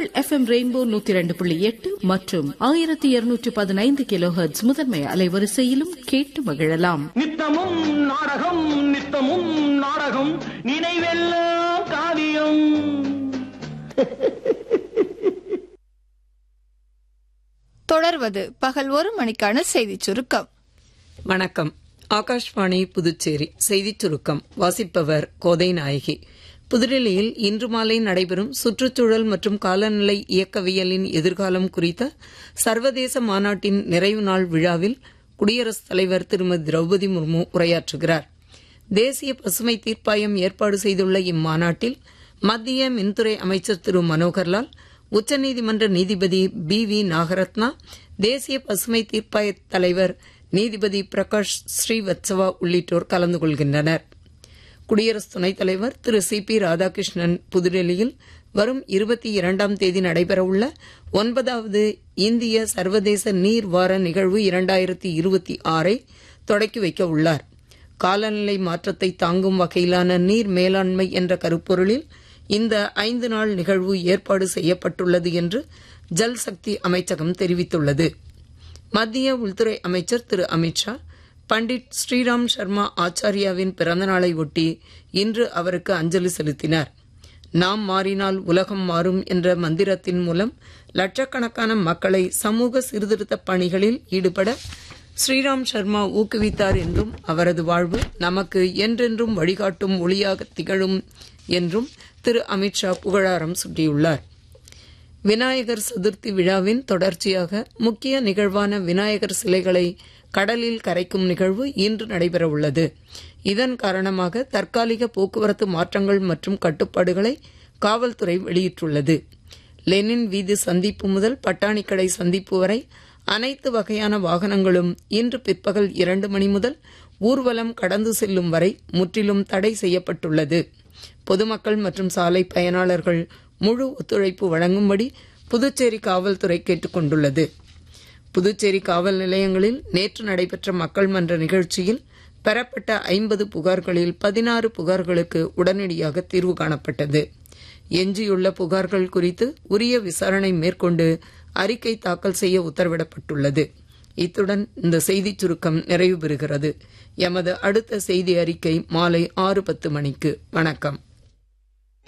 உங்கள் FM rainbow நூத்தி ரெண்டு புள்ளி எட்டு மற்றும் ஆயிரத்தி இருநூற்றி பதினைந்து கிலோ ஹெர்ட்ஸ் முதன்மை அலைவரிசையிலும் கேட்டு மகிழலாம் நித்தமும் நாடகம் நித்தமும் நாடகம் நினைவெல்லாம் காவியம் தொடர்வது பகல் ஒரு மணிக்கான செய்திச் சுருக்கம் வணக்கம் ஆகாஷ்வாணி புதுச்சேரி செய்திச் சுருக்கம் வாசிப்பவர் கோதை நாயகி புதுடில்லியில் இன்று மாலை நடைபெறும் சுற்றுச்சூழல் மற்றும் காலநிலை இயக்கவியலின் எதிர்காலம் குறித்த சர்வதேச மாநாட்டின் நிறைவு நாள் விழாவில் குடியரசுத் தலைவர் திருமதி திரௌபதி முர்மு உரையாற்றுகிறார் தேசிய பசுமை தீர்ப்பாயம் ஏற்பாடு செய்துள்ள இம்மாநாட்டில் மத்திய மின்துறை அமைச்சர் திரு மனோகர்லால் உச்சநீதிமன்ற நீதிபதி பி வி நாகரத்னா தேசிய பசுமை தீர்ப்பாய தலைவர் நீதிபதி பிரகாஷ் ஸ்ரீவத்சவா உள்ளிட்டோர் கலந்து கொள்கின்றனர் குடியரசு துணைத் தலைவர் திரு சி பி ராதாகிருஷ்ணன் புதுடெல்லியில் வரும் இருபத்தி இரண்டாம் தேதி நடைபெறவுள்ள ஒன்பதாவது இந்திய சர்வதேச நீர் வார நிகழ்வு இரண்டாயிரத்தி இருபத்தி ஆறை தொடக்கி வைக்க உள்ளார் காலநிலை மாற்றத்தை தாங்கும் வகையிலான நீர் மேலாண்மை என்ற கருப்பொருளில் இந்த ஐந்து நாள் நிகழ்வு ஏற்பாடு செய்யப்பட்டுள்ளது என்று ஜல் சக்தி அமைச்சகம் தெரிவித்துள்ளது மத்திய உள்துறை அமைச்சர் திரு அமித்ஷா பண்டிட் ஸ்ரீராம் சர்மா ஆச்சாரியாவின் பிறந்தநாளை ஒட்டி இன்று அவருக்கு அஞ்சலி செலுத்தினார் நாம் மாறினால் உலகம் மாறும் என்ற மந்திரத்தின் மூலம் லட்சக்கணக்கான மக்களை சமூக சீர்திருத்த பணிகளில் ஈடுபட ஸ்ரீராம் சர்மா ஊக்குவித்தார் என்றும் அவரது வாழ்வு நமக்கு என்றென்றும் வழிகாட்டும் ஒளியாக திகழும் என்றும் திரு அமித்ஷா புகழாரம் சூட்டியுள்ளார் விநாயகர் சதுர்த்தி விழாவின் தொடர்ச்சியாக முக்கிய நிகழ்வான விநாயகர் சிலைகளை கடலில் கரைக்கும் நிகழ்வு இன்று நடைபெறவுள்ளது இதன் காரணமாக தற்காலிக போக்குவரத்து மாற்றங்கள் மற்றும் கட்டுப்பாடுகளை காவல்துறை வெளியிட்டுள்ளது லெனின் வீதி சந்திப்பு முதல் பட்டாணிக்கடை சந்திப்பு வரை அனைத்து வகையான வாகனங்களும் இன்று பிற்பகல் இரண்டு மணி முதல் ஊர்வலம் கடந்து செல்லும் வரை முற்றிலும் தடை செய்யப்பட்டுள்ளது பொதுமக்கள் மற்றும் சாலை பயனாளர்கள் முழு ஒத்துழைப்பு வழங்கும்படி புதுச்சேரி காவல்துறை கேட்டுக் கொண்டுள்ளது புதுச்சேரி காவல் நிலையங்களில் நேற்று நடைபெற்ற மக்கள் மன்ற நிகழ்ச்சியில் பெறப்பட்ட ஐம்பது புகார்களில் பதினாறு புகார்களுக்கு உடனடியாக தீர்வு காணப்பட்டது எஞ்சியுள்ள புகார்கள் குறித்து உரிய விசாரணை மேற்கொண்டு அறிக்கை தாக்கல் செய்ய உத்தரவிடப்பட்டுள்ளது இத்துடன் இந்த செய்திச் சுருக்கம் நிறைவு பெறுகிறது எமது அடுத்த செய்தி அறிக்கை மாலை ஆறு பத்து மணிக்கு வணக்கம்